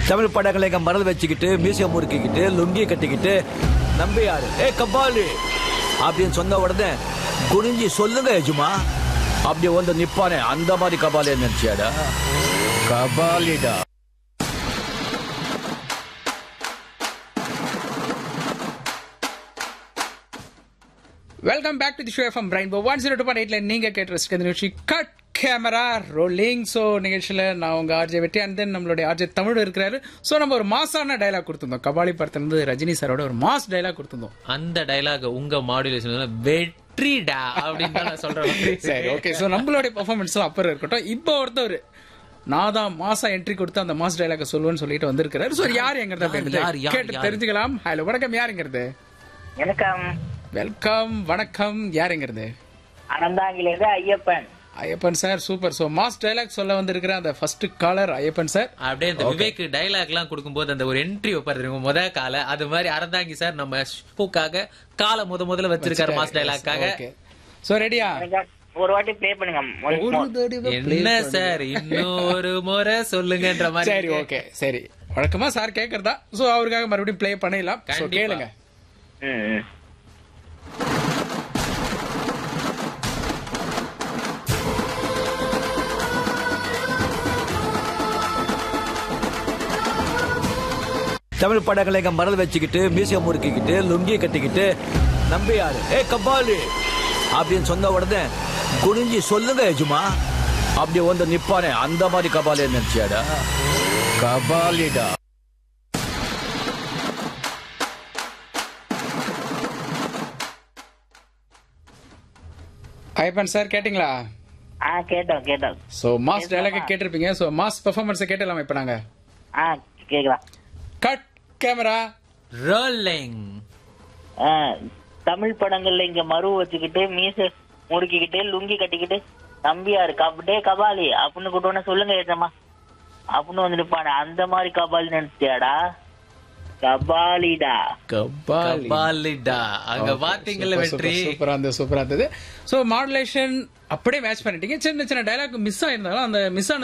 தமிழ் படங்களை எங்க மறந்து வச்சுக்கிட்டு மியூசியம் முறுக்கிக்கிட்டு லுங்கி கட்டிக்கிட்டு நம்பியாரு ஏ கபாலி அப்படின்னு சொன்ன உடனே குனிஞ்சி சொல்லுங்க எஜுமா அப்படி வந்து நிப்பானே அந்த மாதிரி கபாலியா நினைச்சியாடா கபாலிடா welcome back to the show F M brain one zero two point எயிட்ல நீங்க கேட்டு ரசிக்க இந்த நிகழ்ச்சி கட் கேமரா ரோலிங் ஸோ நிகழ்ச்சியில் நான் உங்க ஆர்ஜே வெட்டி அண்ட் தென் நம்மளுடைய ஆர்ஜே தமிழ் இருக்கிறாரு ஸோ நம்ம ஒரு மாசான டைலாக் கொடுத்துருந்தோம் கபாலி படத்துல இருந்து ரஜினி சாரோட ஒரு மாஸ் டைலாக் கொடுத்துருந்தோம் அந்த டைலாக் உங்க மாடுலேஷன் வெற்றிடா அப்படின்னு தான் நான் சொல்றேன் சரி ஓகே ஸோ நம்மளுடைய பர்ஃபார்மன்ஸ்லாம் அப்புறம் இருக்கட்டும் இப்போ ஒருத்தவர் நான் தான் மாசா என்ட்ரி கொடுத்து அந்த மாஸ் டைலாக சொல்லுவேன்னு சொல்லிட்டு வந்திருக்கிறாரு ஸோ யார் எங்கிறது யார், அப்படின்றது யார், யார், கேட்டு யார்? தெரிஞ்சுக்கலாம் ஹலோ வணக்கம் யாருங்கிறது வணக்கம் வெல்கம் வணக்கம் யாருங்கிறது அனந்தாங்கிலிருந்து Ayyappan Ayyappan sir super so mass dialogue சொல்ல வந்திருக்கிற அந்த ஃபர்ஸ்ட் காலர் ஐயப்பன் சார் அப்படியே இந்த விவேக் டைலாக் எல்லாம் கொடுக்கும்போது அந்த ஒரு என்ட்ரி வைப்பாரு தெரியுமா, முத கால அது மாதிரி அறந்தாங்கி சார் நம்ம ஷோக்காக காலை முத முதல்ல வச்சிருக்காரு மாஸ் டைலாக்காக ஓகே ஸோ ரெடியா எனக்கு ஒரு வாட்டி ப்ளே பண்ணுங்க once more. என்ன சார் இன்னொரு முறை சொல்லுங்கன்ற மாதிரி சரி ஓகே சரி வழக்கமா சார் கேக்குறதா சோ அவருக்காக மறுபடியும் ப்ளே பண்ணிடலாம் ஸோ கண்டிப்பா. கேளுங்க ம், ம். தமிழ் படங்களை எங்க மறந்து வச்சுக்கிட்டு மியூசியம் முறுக்கிக்கிட்டு லுங்கி கட்டிக்கிட்டு நம்பியாரு ஏ கபாலி அப்படின்னு சொன்ன உடனே குனிஞ்சி சொல்லுங்க எஜுமா அப்படி வந்து நிப்பானே அந்த மாதிரி கபாலியா நினைச்சியாடா கபாலிடா ஐயப்பன் சார் கேட்டிங்களா ஆ கேட்டோம் கேட்டோம் ஸோ மாஸ் டைலாக் கேட்டிருப்பீங்க ஸோ மாஸ் பெர்ஃபார்மன்ஸை கேட்டலாம் இப்போ நாங்க ஆ கேக்கலாம் கட் கேமரா ரோலிங் ஆ, தமிழ் படங்கள்ல இங்க மறு வச்சுக்கிட்டு மீச முறுக்கிக்கிட்டு லுங்கி கட்டிக்கிட்டு நம்பியாரு கபடே கபாலி அப்படின்னு கூட்டோன்னு சொல்லுங்க ஏற்றமா அப்படின்னு வந்து நிப்பானே அந்த மாதிரி கபாலி நினைச்சியாடா கபாலிடா கபாலி கபாலிடா அங்க பாத்தீங்கல்ல வெற்றி சூப்பரா இருந்தது சூப்பரா இருந்தது ஸோ மாடுலேஷன் அப்படியே மேட்ச் பண்ணிட்டீங்க சின்ன சின்ன டைலாக் மிஸ் ஆயிருந்தாலும் அந்த மிஸ் ஆன